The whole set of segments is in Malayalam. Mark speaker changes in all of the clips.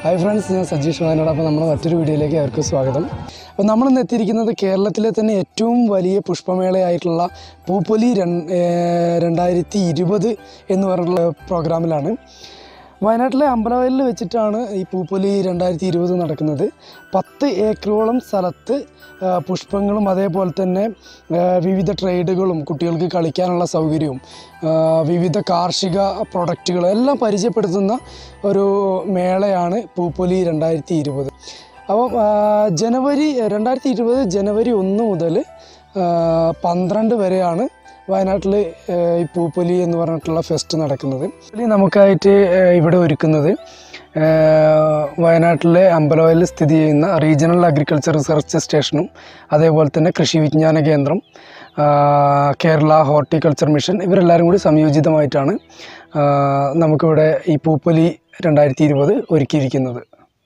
Speaker 1: ഹായ് ഫ്രണ്ട്സ് ഞാൻ സജീഷ് വയനാട് അപ്പോൾ നമ്മുടെ മറ്റൊരു വീഡിയോയിലേക്ക് അവർക്ക് സ്വാഗതം അപ്പോൾ നമ്മളിന്ന് എത്തിയിരിക്കുന്നത് കേരളത്തിലെ തന്നെ ഏറ്റവും വലിയ പുഷ്പമേളയായിട്ടുള്ള പൂപ്പൊലി രൺ- ഏർ രണ്ടായിരത്തി ഇരുപത് എന്ന് പറഞ്ഞിട്ടുള്ള പ്രോഗ്രാമിലാണ് വയനാട്ടിലെ അമ്പലവയലിൽ വെച്ചിട്ടാണ് ഈ പൂപ്പൊലി രണ്ടായിരത്തി ഇരുപത് നടക്കുന്നത് പത്ത് ഏക്കറോളം സ്ഥലത്ത് ആ, പുഷ്പങ്ങളും അതേപോലെ തന്നെ ആ, വിവിധ ട്രേഡുകളും കുട്ടികൾക്ക് കളിക്കാനുള്ള സൗകര്യവും ആ, വിവിധ കാർഷിക പ്രൊഡക്റ്റുകളും എല്ലാം പരിചയപ്പെടുത്തുന്ന ഒരു മേളയാണ് പൂപ്പൊലി രണ്ടായിരത്തി ഇരുപത് അപ്പം ആ, ജനുവരി രണ്ടായിരത്തി ഇരുപത് ജനുവരി ഒന്ന് മുതൽ ആ, പന്ത്രണ്ട് വരെയാണ് വയനാട്ടിൽ ഈ പൂപ്പൊലി എന്ന് പറഞ്ഞിട്ടുള്ള ഫെസ്റ്റ് നടക്കുന്നത് പൂപ്പൊലി നമുക്കായിട്ട് ആ, ഇവിടെ ഒരുക്കുന്നത് ആ, വയനാട്ടിലെ അമ്പലവയലിൽ സ്ഥിതി ചെയ്യുന്ന റീജിയണൽ അഗ്രികൾച്ചർ റിസർച്ച് സ്റ്റേഷനും അതേപോലെ തന്നെ കൃഷി വിജ്ഞാന കേന്ദ്രം ആ, കേരള ഹോർട്ടിക്കൾച്ചർ മിഷൻ ഇവരെല്ലാവരും കൂടി സംയോജിതമായിട്ടാണ് ആ, നമുക്കിവിടെ ഈ പൂപ്പൊലി രണ്ടായിരത്തി ഇരുപത് ഒരുക്കിയിരിക്കുന്നത്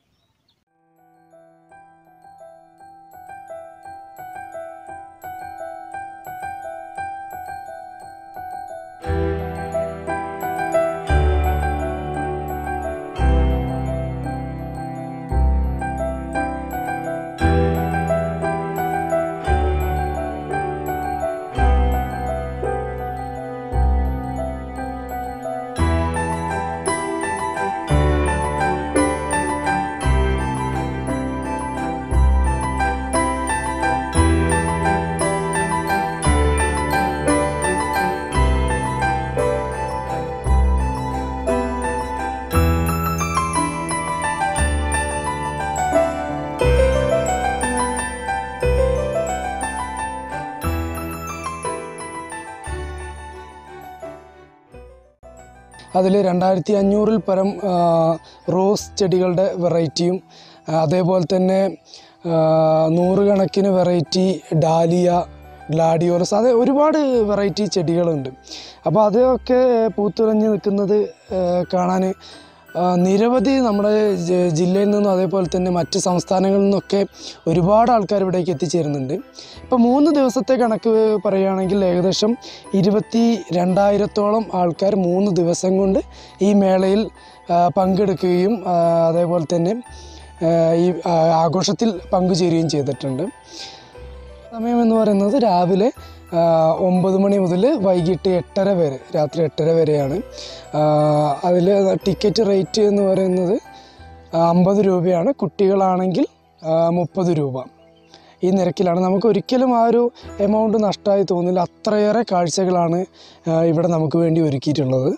Speaker 1: അതിൽ രണ്ടായിരത്തി അഞ്ഞൂറിൽ പരം ആ, റോസ് ചെടികളുടെ വെറൈറ്റിയും ആ, അതേപോലെ തന്നെ ആ, നൂറുകണക്കിന് വെറൈറ്റി ഡാലിയ ഗ്ലാഡിയോലസ് അത് ഒരുപാട് വെറൈറ്റി ചെടികളുണ്ട് അപ്പോൾ അതൊക്കെ പൂത്തുലഞ്ഞ് നിൽക്കുന്നത് കാണാൻ നിരവധി നമ്മുടെ ജ- ജില്ലയിൽ നിന്നും അതേപോലെ തന്നെ മറ്റ് സംസ്ഥാനങ്ങളിൽ നിന്നൊക്കെ ഒരുപാട് ആൾക്കാർ ഇവിടേക്ക് എത്തിച്ചേരുന്നുണ്ട് ഇപ്പോൾ മൂന്ന് ദിവസത്തെ കണക്ക് പറയുകയാണെങ്കിൽ ഏകദേശം ഇരുപത്തി രണ്ടായിരത്തോളം ആൾക്കാർ മൂന്ന് ദിവസം കൊണ്ട് ഈ മേളയിൽ ആ, പങ്കെടുക്കുകയും ആ, അതേപോലെ തന്നെ ആ, ഈ ആ, ആഘോഷത്തിൽ പങ്കുചേരുകയും ചെയ്തിട്ടുണ്ട് സമയം എന്ന് പറയുന്നത് രാവിലെ ആ, ഒമ്പത് മണി മുതൽ വൈകിട്ട് എട്ടര വരെ രാത്രി എട്ടര വരെയാണ് അതിൽ ടിക്കറ്റ് റേറ്റ് എന്ന് പറയുന്നത് അമ്പത് രൂപയാണ് കുട്ടികളാണെങ്കിൽ മുപ്പത് രൂപ ഈ നിരക്കിലാണ് നമുക്ക് ഒരിക്കലും ആ ഒരു എമൗണ്ട് നഷ്ടമായി തോന്നില്ല അത്രയേറെ കാഴ്ചകളാണ് ആ, ഇവിടെ നമുക്ക് വേണ്ടി ഒരുക്കിയിട്ടുള്ളത്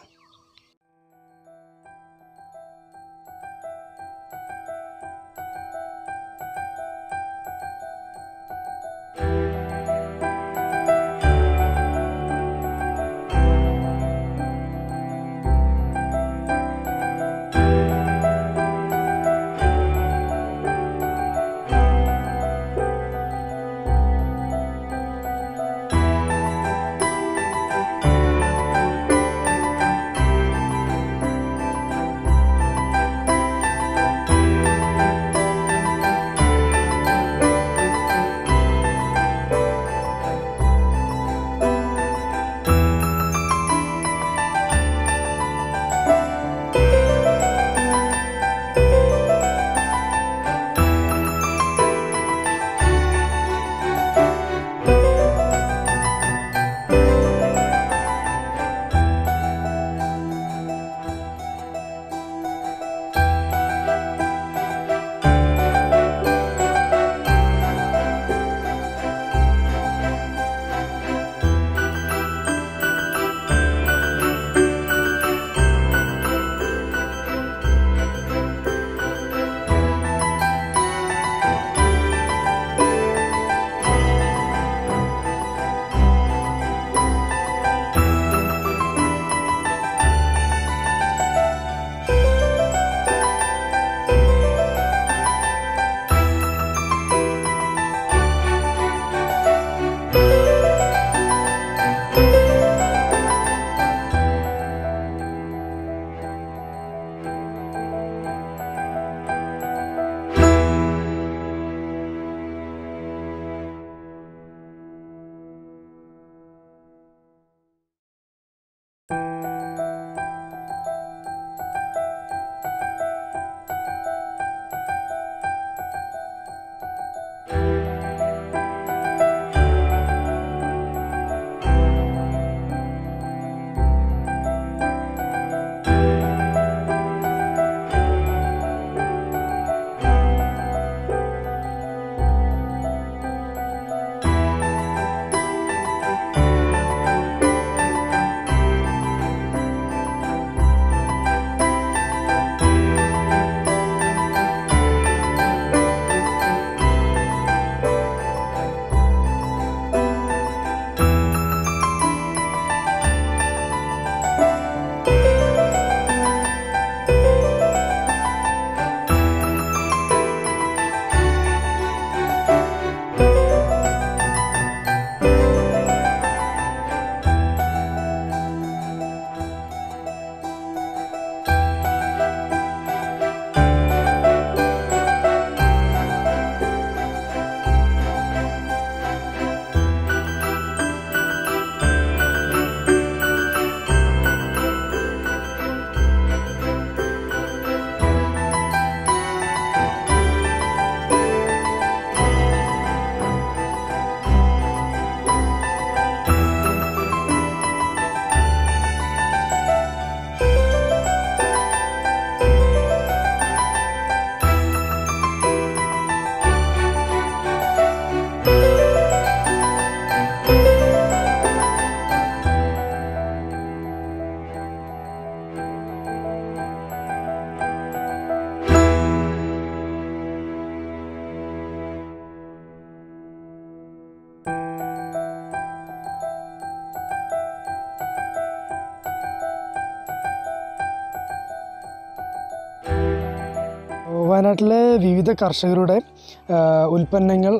Speaker 1: വയനാട്ടിലെ വിവിധ കർഷകരുടെ ആ, ഉൽപ്പന്നങ്ങൾ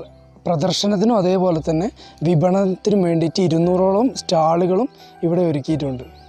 Speaker 1: പ്രദർശനത്തിനും അതേപോലെ തന്നെ വിപണനത്തിനും വേണ്ടിയിട്ട് ഇരുന്നൂറോളം സ്റ്റാളുകളും ഇവിടെ ഒരുക്കിയിട്ടുണ്ട്